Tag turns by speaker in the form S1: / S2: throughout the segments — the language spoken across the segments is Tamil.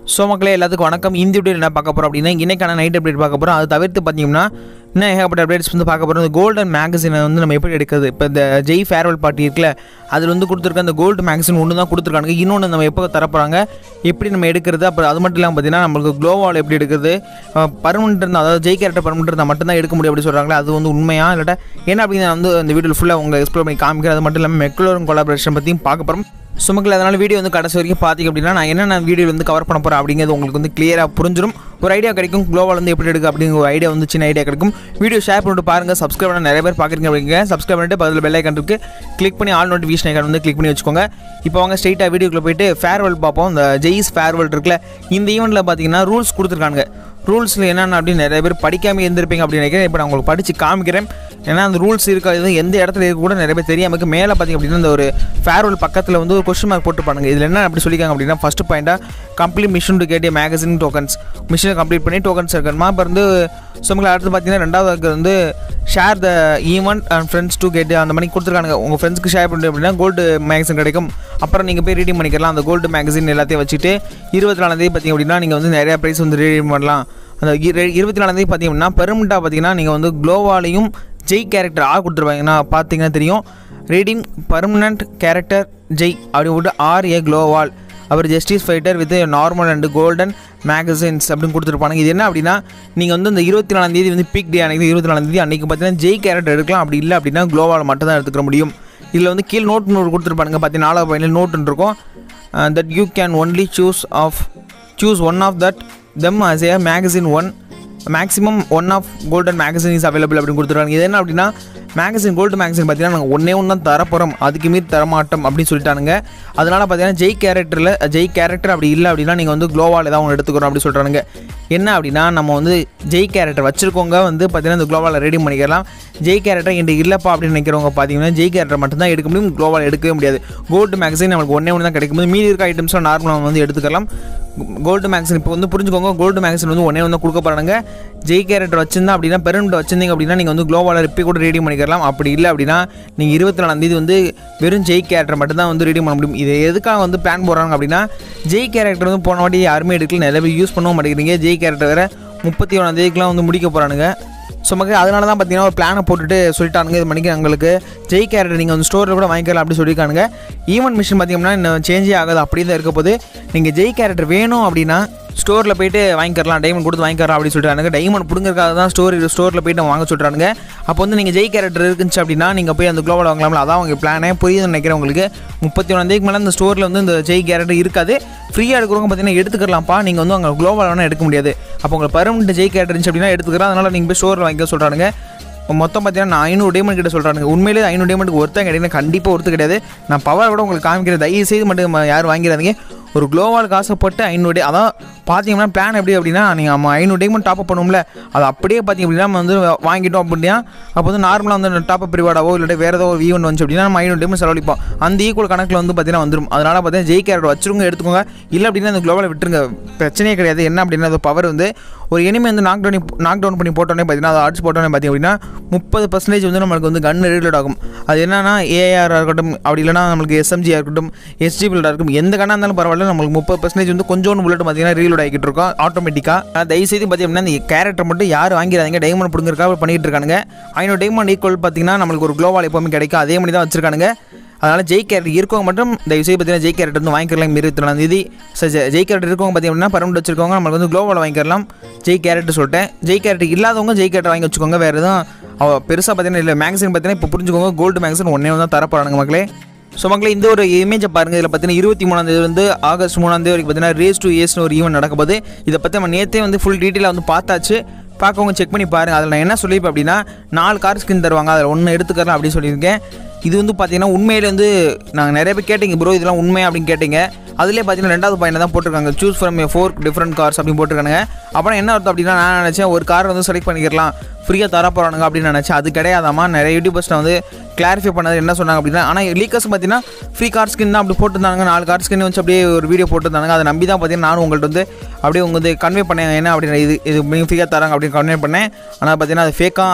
S1: ஸோ மக்களே எல்லாத்துக்கும் வணக்கம் இந்த வீடியோ என்ன பார்க்க போகிறோம் அப்படின்னா இன்னைக்கான நைட் அப்டேட் பார்க்க போகிறோம் அது தவிர்த்து பார்த்தீங்கன்னா இன்னும் ஏகப்பட்ட அப்டேட்ஸ் வந்து பார்க்க போகிறோம் இந்த கோல்டன் மேகசினை வந்து நம்ம எப்படி எடுக்கிறது இப்போ இந்த ஜெய் ஃபேர்வெல் பார்ட்டி இருக்குல்ல அதில் வந்து கொடுத்துருக்க அந்த கோல்டு மேகசின் ஒன்று தான் கொடுத்துருக்காங்க இன்னொன்று நம்ம எப்போ தரப்போகிறாங்க எப்படி நம்ம எடுக்கிறது அப்புறம் அது மட்டும் இல்லாமல் பார்த்தீங்கன்னா நம்மளுக்கு க்ளோவால் எப்படி எடுக்கிறது பர்மனெண்ட் இருந்தால் அதாவது ஜெய் கேரக்டர் பர்மனெண்ட் இருந்தால் மட்டும்தான் எடுக்க முடியும் அப்படி சொல்கிறாங்களே அது வந்து உண்மையா இல்லாட்டா என்ன அப்படின்னு நான் வந்து இந்த வீடியோ ஃபுல்லாக உங்களுக்கு எக்ஸ்ப்ளோர் பண்ணி காமிக்கிறேன் அது மட்டும் இல்லாமல் மெக்லோரும் கொலாபரேஷன் பற்றியும் பார்க்க போகிறோம் சுமக்கில் அதனால் வீடியோ வந்து கடைசி வரைக்கும் பார்த்தீங்க அப்படின்னா நான் என்னென்ன வீடியோ வந்து கவர் பண்ண போகிறேன் அப்படிங்கிறது உங்களுக்கு வந்து கிளியராக புரிஞ்சிடும் ஒரு ஐடியா கிடைக்கும் குளோவால் வந்து எப்படி எடுக்க அப்படிங்கிற ஒரு ஐடியா வந்து சின்ன ஐடியா கிடைக்கும் வீடியோ ஷேர் பண்ணிட்டு பாருங்கள் சப்ஸ்கிரைப் பண்ண நிறைய பேர் பார்க்குறீங்க அப்படிங்க சப்ஸ்கிரைப் பண்ணிட்டு பதில் பெல் ஐக்கன் இருக்கு கிளிக் பண்ணி ஆல் நோட்டிஃபிகேஷன் ஐக்கன் வந்து கிளிக் பண்ணி வச்சுக்கோங்க இப்போ வாங்க ஸ்ட்ரெயிட்டாக வீடியோக்குள்ளே போயிட்டு ஃபேர்வெல் பார்ப்போம் இந்த ஜெய்ஸ் ஃபேர்வெல் இருக்குல்ல இந்த ஈவெண்ட்டில் பார்த்தீங்கன்னா ரூல்ஸ் கொடுத்துருக்காங்க ரூல்ஸில் என்னென்ன அப்படின்னு நிறைய பேர் படிக்காமல் இருந்திருப்பீங்க அப்படின்னு நினைக்கிறேன் இப்போ நான் உங்களுக்கு படித்து காமிக்கிறேன் ஏன்னா அந்த ரூல்ஸ் இருக்காது எந்த இடத்துல இருக்க கூட நிறைய பேர் தெரியாமல் இருக்கு மேலே பார்த்தீங்க அப்படின்னா இந்த ஒரு ஃபேர்வெல் பக்கத்தில் வந்து ஒரு கொஸ்டின் மார்க் போட்டு பண்ணுங்க இதில் என்ன அப்படி சொல்லிக்காங்க அப்படின்னா ஃபஸ்ட்டு பாயிண்டாக கம்ப்ளீட் மிஷன் டு கேட்டிய மேகசின் டோக்கன்ஸ் மிஷினை கம்ப்ளீட் பண்ணி டோக்கன்ஸ் இருக்கணுமா இப்போ வந்து சுமங்களை அடுத்து பார்த்தீங்கன்னா ரெண்டாவது வந்து share the event and friends to get அந்த மாதிரி கொடுத்துருக்காங்க உங்கள் ஃப்ரெண்ட்ஸ்க்கு ஷேர் பண்ணி அப்படின்னா கோல்டு மேகசின் கிடைக்கும் அப்புறம் நீங்கள் போய் ரீடிங் பண்ணிக்கலாம் அந்த கோல்டு மேகசின் எல்லாத்தையும் வச்சுட்டு இருபத்தி நாலாந்தேதி பார்த்தீங்க அப்படின்னா நீங்கள் வந்து நிறையா ப்ரைஸ் வந்து ரீடிங் பண்ணலாம் அந்த இரு- இருபத்தி நாலாந்தேதி பார்த்தீங்க அப்படின்னா பெருமிட்டாக பார்த்தீங்கன்னா நீங்கள் வந்து க்ளோவாலையும் ஜெய் கேரக்டர் ஆ கொடுத்துருவாங்கன்னா பார்த்தீங்கன்னா தெரியும் ரீடிங் பர்மனண்ட் கேரக்டர் ஜெய் அப்படி விட்டு ஆர் ஏ க்ளோவால் அவர் justice fighter with normal and golden magazines அப்படின்னு கொடுத்துருப்பாங்க இது என்ன அப்படின்னா நீங்கள் வந்து இந்த இருபத்தி நாலாம் தேதி வந்து பீக் டே அன்னைக்கு இருபத்தி நாலாம் தேதி அன்னைக்கு பார்த்தீங்கன்னா ஜெய் கேரக்டர் எடுக்கலாம் அப்படி இல்லை அப்படின்னா க்ளோவால் மட்டும் தான் எடுத்துக்க முடியும் இதில் வந்து கீழ் நோட் நோட் கொடுத்துருப்பாங்க பார்த்தீங்கன்னா நாலாவது பாயிண்டில் நோட்டுன்னு இருக்கும் that you can only choose of choose one of that them as a magazine one maximum one of golden magazine is available அப்படின்னு கொடுத்துருக்காங்க இது என்ன அப்படின்னா மேகசின் கோல்டு மேகசின் பார்த்தீங்கன்னா நாங்கள் ஒன்றே ஒன்று தான் தரப்போகிறோம் அதுக்கு மீறி தரமாட்டோம் அப்படின்னு சொல்லிட்டானுங்க அதனால் பார்த்தீங்கன்னா ஜெய் கேரக்டரில் ஜெய் கேரக்டர் அப்படி இல்லை அப்படின்னா நீங்கள் வந்து க்ளோவால் ஏதாவது ஒன்று எடுத்துக்கிறோம் அப்படி சொல்கிறானுங்க என்ன அப்படின்னா நம்ம வந்து ஜெய் கேரக்டர் வச்சிருக்கவங்க வந்து பார்த்தீங்கன்னா இந்த க்ளோவால் ரெடி பண்ணிக்கலாம் ஜெய் கேரக்டர் என்கிட்ட இல்லைப்பா அப்படின்னு நினைக்கிறவங்க பார்த்தீங்கன்னா ஜெய் கேரக்டர் மட்டும்தான் எடுக்க முடியும் க்ளோவால் எடுக்கவே முடியாது கோல்டு மேகசின் நமக்கு ஒன்றே ஒன்று தான் கிடைக்கும் மீதி இருக்க ஐட்டம்ஸ்லாம் நார்மலாக வந்து எடுத்துக்கலாம் கோல்டு மேக்ஸின் இப்போ வந்து புரிஞ்சுக்கோங்க கோல்டு மேக்ஸின் வந்து ஒன்றே வந்து கொடுக்க போகிறாங்க ஜெய் கேரக்டர் வச்சிருந்தா அப்படின்னா பெருமிட் வச்சிருந்தீங்க அப்படின்னா நீங்கள் வந்து க்ளோவால் ரிப்பி கூட ரெடி பண்ணிக்கலாம் அப்படி இல்லை அப்படின்னா நீங்கள் இருபத்தி நாலாம் தேதி வந்து வெறும் ஜெய் கேரக்டர் மட்டும் தான் வந்து ரெடி பண்ண முடியும் இது எதுக்காக வந்து பிளான் போடுறாங்க அப்படின்னா ஜெய் கேரக்டர் வந்து போன வாட்டி யாருமே எடுக்கல நிறைய பேர் யூஸ் பண்ணவும் மாட்டேங்கிறீங்க ஜெய் கேரக்டர் வேறு முப்பத்தி ஒன்றாம் தேதிக்கெலாம் வந்து முடிக்க போகிறானுங்க ஸோ மக்கள் அதனால தான் பார்த்தீங்கன்னா ஒரு பிளானை போட்டுட்டு சொல்லிட்டானுங்க இது மணிக்கு எங்களுக்கு ஜெய் கேரக்டர் நீங்கள் வந்து ஸ்டோரில் கூட வாங்கிக்கலாம் அப்படி சொல்லியிருக்கானுங்க ஈவெண்ட் மிஷின் பார்த்தீங்கன்னா இன்னும் சேஞ்சே ஆகாது அப்படி தான் இருக்க போது நீங்கள் ஜெய் கேரக்டர் வேணும் அப்படின்னா ஸ்டோரில் போயிட்டு வாங்கிக்கலாம் டைமண்ட் கொடுத்து வாங்கிக்கலாம் அப்படின்னு சொல்லிட்டானுங்க டைமண்ட் பிடுங்கிறதுக்காக தான் ஸ்டோரி ஸ்டோரில் போயிட்டு வாங்க சொல்கிறானுங்க அப்போ வந்து நீங்கள் ஜெய் கேரக்டர் இருந்துச்சு அப்படின்னா நீங்கள் போய் அந்த குளோபல் வாங்கலாம்ல அதான் அவங்க பிளானே புரியுதுன்னு நினைக்கிறேன் உங்களுக்கு முப்பத்தி ஒன்றாந்தேதிக்கு மேலே இந்த ஸ்டோரில் வந்து இந்த ஜெய் கேரக்டர் இருக்காது ஃப்ரீயாக எடுக்கிறவங்க பார்த்தீங்கன்னா எடுத்துக்கலாம்ப்பா நீங்கள் வந்து அங்கே குளோபல் வேணால் எடுக்க முடியாது அப்போ உங்களுக்கு பர்மனெண்ட் ஜெய் கேரக்டர் இருந்துச்சு அப்படின்னா எடுத்துக்கிறோம் அதனால் நீங்கள் போய் ஸ்டோரில் வாங்கிக்க சொல்கிறானுங்க மொத்தம் பார்த்தீங்கன்னா நான் ஐநூறு டேமண்ட் கிட்ட சொல்கிறாங்க உண்மையிலே ஐநூறு டேமண்ட்டுக்கு ஒருத்தன் கிடையாது கண்டிப்பாக ஒருத்தர் கிடையாது நான் பவர் கூட உங்களுக்கு காமிக்கிறேன் தயவு செய்து மட்டும் ம- யாரும் வாங்கிறாதீங்க ஒரு குளோவால் காசைப்பட்டு ஐநூறு டே அதான் பார்த்தீங்கன்னா பிளான் எப்படி அப்படின்னா நீங்கள் நம்ம ஐநூறு டைமண்ட் டாப் அப் பண்ணுவோம்ல அது அப்படியே பார்த்தீங்க அப்படின்னா நம்ம வந்து வாங்கிட்டோம் அப்படின்னா அப்போ வந்து நார்மலாக வந்து டாப் அப் ரிவார்டாவோ இல்லாட்டி வேறு ஏதோ ஒரு ஈவெண்ட் வந்துச்சு அப்படின்னா நம்ம ஐநூறு டைமண்ட் செலவழிப்போம் அந்த ஈக்குவல் கணக்கில் வந்து பார்த்தீங்கன்னா வந்துடும் அதனால் பார்த்தீங்கன்னா ஜெய் கேரக்டர் வச்சுருங்க எடுத்துக்கோங்க இல்லை அப்படின்னா அந்த குளோபலை விட்டுருங்க பிரச்சனையே கிடையாது என்ன அப்படின்னா அது பவர் வந்து ஒரு எனிமே வந்து நாக் டவுன் நாக் டவுன் பண்ணி போட்டோன்னே பார்த்தீங்கன்னா அதை அடிச்சு போட்டோன்னே பார்த்தீங்க அப்படின்னா முப்பது பர்சன்டேஜ் வந்து நம்மளுக்கு வந்து கன் ரீலோட் ஆகும் அது என்னன்னா ஏஆர் இருக்கட்டும் அப்படி இல்லைனா நம்மளுக்கு எஸ்எம்ஜியாக இருக்கட்டும் எஸ்ஜி பில்டாக இருக்கட்டும் எந்த கண்ணாக இருந்தாலும் பரவாயில்ல நம்மளுக்கு முப்பது பர்சன்டேஜ் வந்து கொஞ்சோண்டு புல்லட் பார்த்தீங்கன்னா ரீலோட் ஆகிட்டு இருக்கோம் ஆட்டோமேட்டிக்காக தயவுசெய்து பார்த்தீங்கன்னா இந்த கேரக்டர் மட்டும் யார் வாங்கிறாதீங்க டைமண்ட் பிடுங்கிறக்காக பண்ணிட்டு இருக்கானுங்க ஐநூறு டைமண்ட் ஈக்குவல் பார்த்தீங்கன்னா நம்மளுக்கு ஒரு க்ளோவால் எப்போவுமே கிடைக்கும் அதே மாதிரி தான் வச்சிருக்கானுங்க அதனால் ஜெய் கேரக்டர் இருக்கவங்க மட்டும் தயவுசெய்து பார்த்தீங்கன்னா ஜெய் கேரக்டர் வந்து வாங்கிக்கலாம் இருபத்தி நாலாம் தேதி சரி ஜெ- ஜெய் கேரக்டர் இருக்கவங்க பார்த்தீங்கன்னா பர்மனெண்ட் வச்சிருக்கவங்க நம்மளுக்கு வந்து குளோபல் வாங்கிக்கலாம் ஜெய் கேரக்டர் சொல்லிட்டேன் ஜெய் கேரக்டர் இல்லாதவங்க ஜெய் கேரக்டர் வாங்கி வச்சுக்கோங்க வேறு எதுவும் அவ பெருசாக பார்த்தீங்கன்னா இல்லை மேக்ஸின் பார்த்தீங்கன்னா இப்போ புரிஞ்சுக்கோங்க கோல்டு மேக்ஸின் ஒன்றே தான் தரப்போறானுங்க மக்களே ஸோ மக்களே இந்த ஒரு இமேஜை பாருங்கள் இதில் பார்த்தீங்கன்னா இருபத்தி மூணாம் தேதி வந்து ஆகஸ்ட் மூணாம் தேதி வரைக்கும் பார்த்தீங்கன்னா ரேஸ் டு ஏஸ்னு ஒரு ஈவெண்ட் நடக்க போகுது இதை பற்றி நம்ம நேற்றே வந்து ஃபுல் டீட்டெயிலாக வந்து பார்த்தாச்சு பார்க்கவங்க செக் பண்ணி பாருங்கள் அதில் நான் என்ன சொல்லியிருப்பேன் அப்படின்னா நாலு கார் ஸ்கின் தருவாங்க அதில் ஒன்று எடுத்துக்கலாம் அப்படின்னு சொல்லியிருக்கேன் இது வந்து பார்த்தீங்கன்னா உண்மையிலே வந்து நாங்கள் நிறைய பேர் கேட்டீங்க ப்ரோ இதெல்லாம் உண்மையா அப்படின்னு கேட்டீங்க அதிலே பார்த்தீங்கன்னா ரெண்டாவது பாயிண்ட் தான் போட்டிருக்காங்க choose from a four different cars அப்படின்னு போட்டிருக்காங்க அப்புறம் என்ன அர்த்தம் அப்படின்னா நான் நினச்சேன் ஒரு கார் வந்து செலக்ட் பண்ணிக்கலாம் ஃப்ரீயாக தர போகிறானுங்க அப்படின்னு நினச்சேன் அது கிடையாதாமா நிறைய யூடியூபர்ஸ் வந்து கிளாரிஃபை பண்ணது என்ன சொன்னாங்க அப்படின்னா ஆனால் லீக்கர்ஸ் பார்த்தீங்கன்னா ஃப்ரீ கார் ஸ்கின் தான் அப்படி போட்டிருந்தாங்க நாலு கார் ஸ்கின் வச்சு அப்படியே ஒரு வீடியோ போட்டிருந்தாங்க அதை நம்பி தான் பார்த்தீங்கன்னா நானும் உங்கள்கிட்ட வந்து அப்படியே உங்களுக்கு கன்வே பண்ணேன் என்ன அப்படின்னு இது இது ஃப்ரீயாக தராங்க அப்படின்னு கன்வே பண்ணேன் ஆனால் பார்த்தீங்கன்னா அது ஃபேக்காக அதை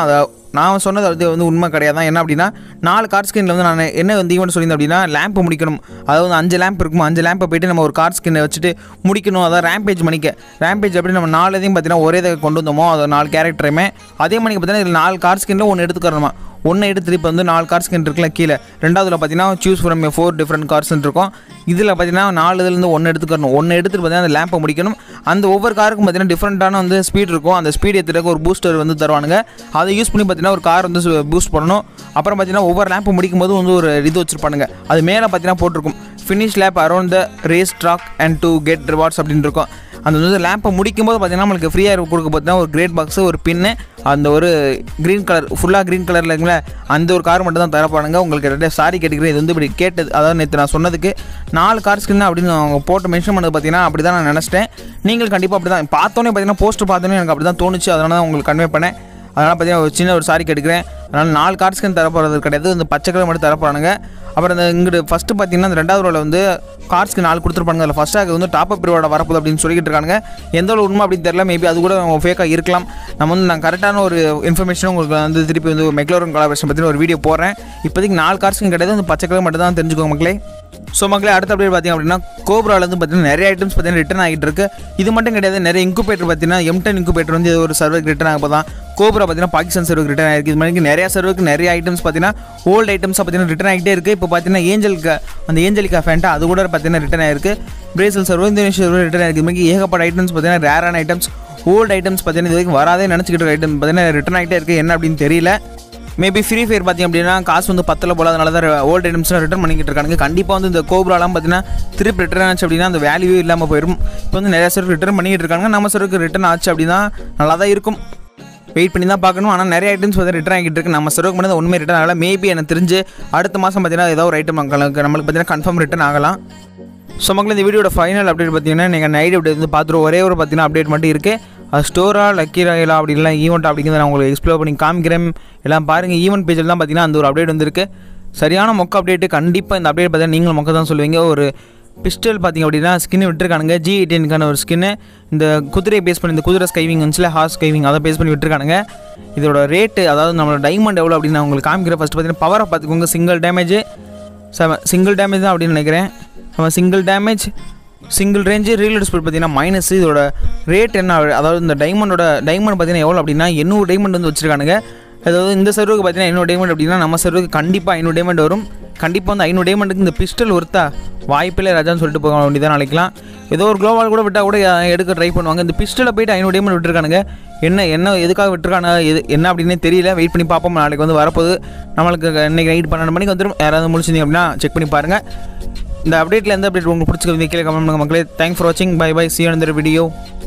S1: நான் சொன்னது அது வந்து உண்மை கிடையாது என்ன அப்படின்னா நாலு கார் ஸ்கின்ல வந்து நான் என்ன வந்து ஈவெண்ட் சொல்லியிருந்தேன் அப்படின்னா லேம்ப் முடிக்கணும் அதாவது வந்து அஞ்சு லேம்ப் இருக்கும் அஞ்சு லேம்பை போயிட்டு நம்ம ஒரு கார் ஸ்கின்னை வச்சுட்டு முடிக்கணும் அதாவது ரேம்பேஜ் மணிக்க ரேம்பேஜ் அப்படி நம்ம நாலு இதையும் பார்த்தீங்கன்னா ஒரே இதை கொண்டு வந்தோமோ அது நாலு கேரக்டரையுமே அதே மணிக்கு பார்த்தீங்கன்னா இதில் நாலு கார் ஸ்கின்ல ஒன்று எடுத்துக்கிறோமா ஒன்று எடுத்து இப்போ வந்து நாலு கார் ஸ்கின் இருக்குல்ல கீழே ரெண்டாவதுல பார்த்தீங்கன்னா choose from four different cars இருக்கும் இதில் பார்த்தீங்கன்னா நாலு இதுலேருந்து ஒன்று எடுத்துக்கணும் ஒன்று எடுத்துட்டு பார்த்தீங்கன்னா அந்த லேம்பை முடிக்கணும் அந்த ஒவ்வொரு காருக்கும் பார்த்தீங்கன்னா டிஃப்ரெண்ட்டான வந்து ஸ்பீட் இருக்கும் அந்த ஸ்பீட் ஏற்றுறதுக்கு ஒரு பூஸ்டர் வந்து தருவானுங்க அதை யூஸ் பண்ணி பார்த்தீங்கன்னா ஒரு கார் வந்து பூஸ்ட் பண்ணணும் அப்புறம் பார்த்தீங்கன்னா ஒவ்வொரு லேம்பை முடிக்கும் போது வந்து ஒரு இது வச்சிருப்பானுங்க அது மேலே பார்த்தீங்கன்னா போட்டிருக்கும் finish lap around the race track and to get rewards அப்படின்னு இருக்கும் அந்த வந்து லேம்பை முடிக்கும் போது பார்த்தீங்கன்னா நம்மளுக்கு ஃப்ரீயாக கொடுக்க பார்த்தீங்கன்னா ஒரு கிரேட் பாக்ஸு ஒரு பின்னு அந்த ஒரு க்ரீன் கலர் ஃபுல்லாக க்ரீன் கலரில் இருக்குங்களே அந்த ஒரு கார் மட்டும் தான் தரப்பானுங்க உங்களுக்கு ரெண்டு சாரி கேட்டுக்கிறேன் இது வந்து இப்படி கேட்டது அதாவது நேற்று நான் சொன்னதுக்கு நாலு கார் ஸ்கின் அப்படின்னு அவங்க போட்டு மென்ஷன் பண்ணது பார்த்தீங்கன்னா அப்படி தான் நான் நினச்சிட்டேன் நீங்கள் கண்டிப்பாக அப்படி தான் பார்த்தோன்னே பார்த்தீங்கன்னா போஸ்டர் பார்த்தோன்னே எனக்கு அப்படி தான் தோணுச்சு அதனால தான் உங்களுக்கு கன்வே பண்ணேன் அதனால் பார்த்தீங்கன்னா ஒரு சின்ன ஒரு சாரி கேட்டுக்கிறேன் அதனால் நாலு கார் ஸ்கின் தரப்போகிறது கிடையாது இந்த பச்சை கலர் மட்டும் தரப்போறானுங்க அப்புறம் இந்த இங்கிட்டு ஃபஸ்ட்டு பார்த்தீங்கன்னா இந்த ரெண்டாவது ரோவில் வந்து கார் ஸ்கின் நாலு கொடுத்துருப்பாங்க அதில் ஃபஸ்ட்டாக வந்து டாப் அப் ரிவார்ட வரப்போகுது அப்படின்னு சொல்லிட்டு இருக்காங்க எந்த ஒரு உண்மை அப்படின்னு தெரியல மேபி அது கூட ஃபேக்காக இருக்கலாம் நம்ம வந்து நான் கரெக்டான ஒரு இன்ஃபர்மேஷன் உங்களுக்கு வந்து திருப்பி வந்து மெக்லோரன் கொலாபரேஷன் பற்றி ஒரு வீடியோ போடுறேன் இப்போதைக்கு நாலு கார் ஸ்கின் கிடையாது அந்த பச்சை கலர் மட்டும் தான் தெரிஞ்சுக்கோங்க மக்களே ஸோ மக்களே அடுத்த அப்படியே பார்த்தீங்க அப்படின்னா கோப்ராலேருந்து பார்த்தீங்கன்னா நிறைய ஐட்டம்ஸ் பார்த்தீங்கன்னா ரிட்டர்ன் ஆகிட்டு இருக்கு இது மட்டும் கிடையாது நிறைய இன்குபேட்டர் பார்த்தீங்கன்னா எம்டன் இன்குபேட்டர் வந்து இது ஒரு சர்வருக்கு ரிட்டர்ன் ஆக தான் கோப்ரா பார்த்தீங்கன்னா பாகிஸ்தான் சர்வருக்கு ரிட்டர்ன் ஆயிருக்கு இது மாதிரி நிறைய சர்வருக்கு நிறைய ஐட்டம்ஸ் பார்த்தீங்கன்னா ஓல்டு ஐட்டம்ஸ் பார்த்தீங்கன்னா ரிட்டர்ன் ஆகிட்டே இருக்குது இப்போ பார்த்தீங்கன்னா ஏஞ்சலுக்கு அந்த ஏஞ்சலிக்கா ஃபேண்ட்டா அது கூட பார்த்தீங்கன்னா ரிட்டர்ன் ஆயிருக்கு Brazil server Indonesia server return ஆயிருக்கு இது மாதிரி ஏகப்பட்ட ஐட்டம்ஸ் பார்த்தீங்கன்னா ரேரான ஐட்டம்ஸ் ஓல்டு ஐட்டம்ஸ் பார்த்தீங்கன்னா இது வரைக்கும் வராதே நினச்சிக்கிட்டு இருக்க ஐட்டம் பார்த்தீங்கன்னா ரிட்டர்ன் ஆகிட்டே இருக்குது என்ன அப்படின்னு தெரியல மேபி ஃப்ரீ ஃபயர் பார்த்திங்க அப்படின்னா காசு வந்து பத்தில் போல அதனால தான் ஓல்டு ஐட்டம்ஸ்லாம் ரிட்டர்ன் பண்ணிக்கிட்டு இருக்காங்க கண்டிப்பாக வந்து இந்த கோப்ராலாம் பார்த்தீங்கன்னா திருப்பி ரிட்டர்ன் ஆச்சு அப்படின்னா அந்த வேல்யூ இல்லாமல் போயிடும் இப்போ வந்து நிறைய சருக்கு ரிட்டர்ன் பண்ணிக்கிட்டு இருக்காங்க நம்ம சருக்கு ரிட்டர்ன் ஆச்சு அப்படின்னா நல்லா தான் இருக்கும் வெயிட் பண்ணி தான் பார்க்கணும் ஆனால் நிறைய ஐட்டம்ஸ் வந்து ரிட்டர்ன் ஆகிட்டு இருக்கு நம்ம சர்வுக்கு மட்டும் உண்மை ரிட்டர்ன் ஆகலாம் மேபி எனக்கு தெரிஞ்சு அடுத்த மாதம் பார்த்தீங்கன்னா ஏதோ ஒரு ஐட்டம் நம்மளுக்கு நம்மளுக்கு பார்த்தீங்கன்னா கன்ஃபார்ம் ரிட்டர்ன் ஆகலாம் ஸோ மக்கள் இந்த வீடியோட ஃபைனல் அப்டேட் பார்த்தீங்கன்னா நீங்கள் நைட் அப்டேட் வந்து பார்த்துட்டு ஒரே ஒரு பார்த்தீங்கன்னா அப்டேட் மட்டும் இருக்குது அது ஸ்டோரா லக்கி ராயலா அப்படி இல்லை ஈவெண்ட் அப்படிங்கிறத நான் உங்களுக்கு எக்ஸ்ப்ளோர் பண்ணி காமிக்கிறேன் எல்லாம் பாருங்கள் ஈவெண்ட் பேஜில் தான் பார்த்தீங்கன்னா அந்த ஒரு அப்டேட் வந்திருக்கு சரியான மொக்க அப்டேட்டு கண்டிப்பாக இந்த அப்டேட் பார்த்தீங்கன்னா நீங்களும் மொக்க தான் சொல்லுவீங்க ஒரு பிஸ்டல் பார்த்தீங்க அப்படின்னா ஸ்கின் விட்டுருக்கானுங்க ஜி எயிட்டீனுக்கான ஒரு ஸ்கின்னு இந்த குதிரையை பேஸ் பண்ணி இந்த குதிரை ஸ்கைவிங் வந்துச்சுல ஹார்ஸ் ஸ்கைவிங் அதை பேஸ் பண்ணி விட்டுருக்கானுங்க இதோட ரேட்டு அதாவது நம்மளோட டைமண்ட் எவ்வளோ அப்படின்னு நான் உங்களுக்கு காமிக்கிறேன் ஃபஸ்ட்டு பார்த்தீங்கன்னா பவரை பார்த்துக்கோங்க single damage seven single damage தான் அப்படின்னு நினைக்கிறேன் seven single damage single range reload speed பார்த்தீங்கன்னா மைனஸ் இதோட ரேட் என்ன அதாவது இந்த டைமண்டோட டைமண்ட் பார்த்தீங்கன்னா எவ்வளோ அப்படின்னா எண்ணூறு டைமண்ட் வந்து வச்சிருக்கானுங்க அதாவது இந்த சர்வருக்கு பார்த்தீங்கன்னா ஐநூறு டைமண்ட் அப்படின்னா நம்ம சர்வருக்கு கண்டிப்பாக ஐநூறு டைமண்ட் வரும் கண்டிப்பாக வந்து ஐநூறு டைமண்டுக்கு இந்த பிஸ்டல் ஒருத்தா வாய்ப்பில்லை ராஜான்னு சொல்லிட்டு போக வேண்டியதான் நினைக்கலாம் ஏதோ ஒரு குளோபால் கூட விட்டால் கூட எடுக்க ட்ரை பண்ணுவாங்க இந்த பிஸ்டலை போயிட்டு ஐநூறு டைமண்ட் விட்டுருக்கானுங்க என்ன என்ன எதுக்காக விட்டுருக்காங்க எது என்ன அப்படின்னே தெரியல வெயிட் பண்ணி பார்ப்போம் நாளைக்கு வந்து வரப்போகுது நம்மளுக்கு இன்னைக்கு நைட் பன்னெண்டு மணிக்கு வந்துடும் யாராவது முடிச்சிருந்தீங்க அப்படின்னா செக் பண்ணி பாருங்கள் இந்த அப்டேட்டில் எந்த அப்டேட் உங்களுக்கு பிடிச்சிருந்தீங்க கீழே கமெண்ட் பண்ணுங்க மக்களே தேங்க்ஸ் ஃபார் வாட்சிங் பை பை சி அந்த வீடியோ